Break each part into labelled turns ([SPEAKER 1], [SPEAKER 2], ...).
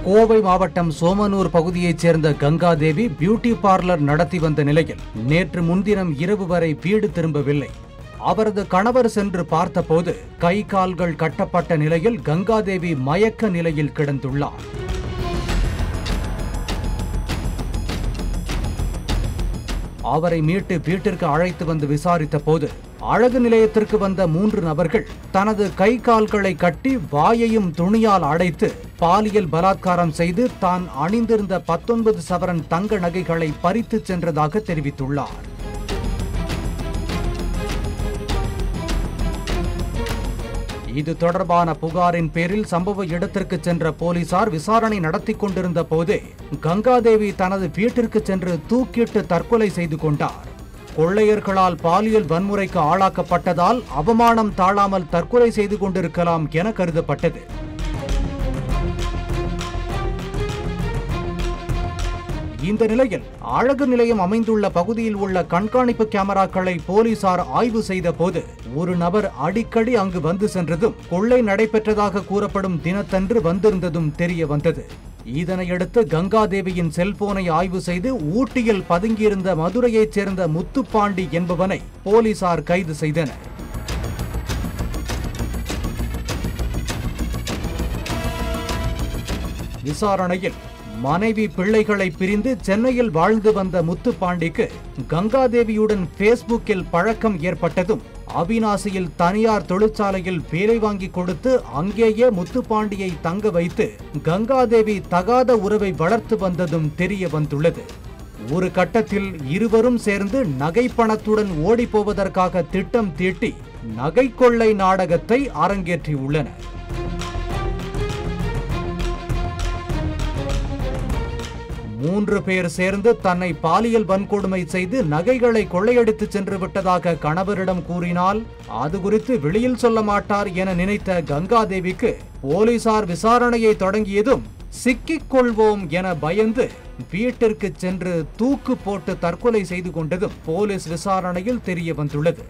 [SPEAKER 1] கோவை மாவட்டம் சோமனூர் பகுதியைச் சேர்ந்த கங்காதேவி பியூட்டி பார்லர் நடத்தி வந்த நிலையில் நேற்று முன்தினம் இரவு வரை வீடு திரும்பவில்லை அவரது கணவர் சென்று பார்த்தபோது கை கால்கள் கட்டப்பட்ட நிலையில் கங்காதேவி மயக்க நிலையில் கிடந்துள்ளார் அவரை மீட்டு வீட்டிற்கு அழைத்து வந்து விசாரித்த போது அழகு நிலையத்திற்கு வந்த மூன்று நபர்கள் தனது கை கால்களை கட்டி வாயையும் துணியால் அடைத்து பாலியல் பலாத்காரம் செய்து தான் அணிந்திருந்த பத்தொன்பது சவரன் தங்க நகைகளை பறித்துச் சென்றதாக தெரிவித்துள்ளார் இது தொடர்பான புகாரின் பேரில் சம்பவ இடத்திற்கு சென்ற போலீசார் விசாரணை நடத்தி கொண்டிருந்த போதே கங்காதேவி தனது வீட்டிற்கு சென்று தூக்கிட்டு தற்கொலை செய்து கொண்டார் கொள்ளையர்களால் பாலியல் வன்முறைக்கு ஆளாக்கப்பட்டதால் அவமானம் தாழாமல் தற்கொலை செய்து கொண்டிருக்கலாம் என கருதப்பட்டது இந்த நிலையில் அழகு நிலையம் அமைந்துள்ள பகுதியில் உள்ள கண்காணிப்பு கேமராக்களை போலீசார் ஆய்வு செய்த போது ஒரு நபர் அடிக்கடி அங்கு வந்து சென்றதும் கொள்ளை நடைபெற்றதாக கூறப்படும் தினத்தன்று வந்திருந்ததும் தெரிய வந்தது இதனையடுத்து கங்காதேவியின் செல்போனை ஆய்வு செய்து ஊட்டியில் பதுங்கியிருந்த மதுரையைச் சேர்ந்த முத்துப்பாண்டி என்பவனை போலீசார் கைது செய்தனர் விசாரணையில் மனைவி பிள்ளைகளை பிரிந்து சென்னையில் வாழ்ந்து வந்த முத்துப்பாண்டிக்கு கங்காதேவியுடன் பேஸ்புக்கில் பழக்கம் ஏற்பட்டதும் அவினாசியில் தனியார் தொழிற்சாலையில் வேலை வாங்கி கொடுத்து அங்கேயே முத்துப்பாண்டியை தங்க வைத்து கங்காதேவி தகாத உறவை வளர்த்து வந்ததும் தெரிய வந்துள்ளது ஒரு கட்டத்தில் இருவரும் சேர்ந்து நகை பணத்துடன் ஓடிப் போவதற்காக திட்டம் தீட்டி நகை கொள்ளை நாடகத்தை அரங்கேற்றியுள்ளனர் மூன்று பேர் சேர்ந்து தன்னை பாலியல் வன்கொடுமை செய்து நகைகளை கொள்ளையடித்து சென்று விட்டதாக கணவரிடம் கூறினால் அது குறித்து வெளியில் சொல்ல மாட்டார் என நினைத்த கங்காதேவிக்கு போலீசார் விசாரணையை தொடங்கியதும் சிக்கிக் கொள்வோம் என பயந்து வீட்டிற்கு சென்று தூக்கு போட்டு தற்கொலை செய்து கொண்டதும் போலீஸ் விசாரணையில் தெரிய வந்துள்ளது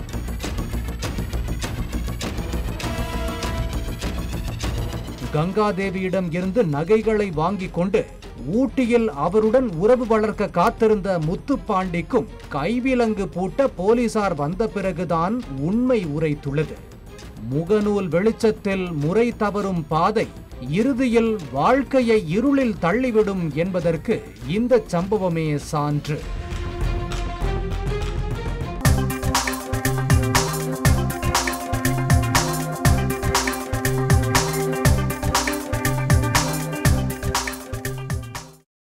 [SPEAKER 1] கங்காதேவியிடம் இருந்து நகைகளை வாங்கிக் கொண்டு ஊட்டியில் அவருடன் உறவு வளர்க்க காத்திருந்த முத்துப்பாண்டிக்கும் கைவிலங்கு பூட்ட போலீசார் வந்த பிறகுதான் உண்மை உரைத்துள்ளது முகநூல் வெளிச்சத்தில் முறை தவறும் பாதை இறுதியில் வாழ்க்கையை இருளில் தள்ளிவிடும் என்பதற்கு இந்த சம்பவமே சான்று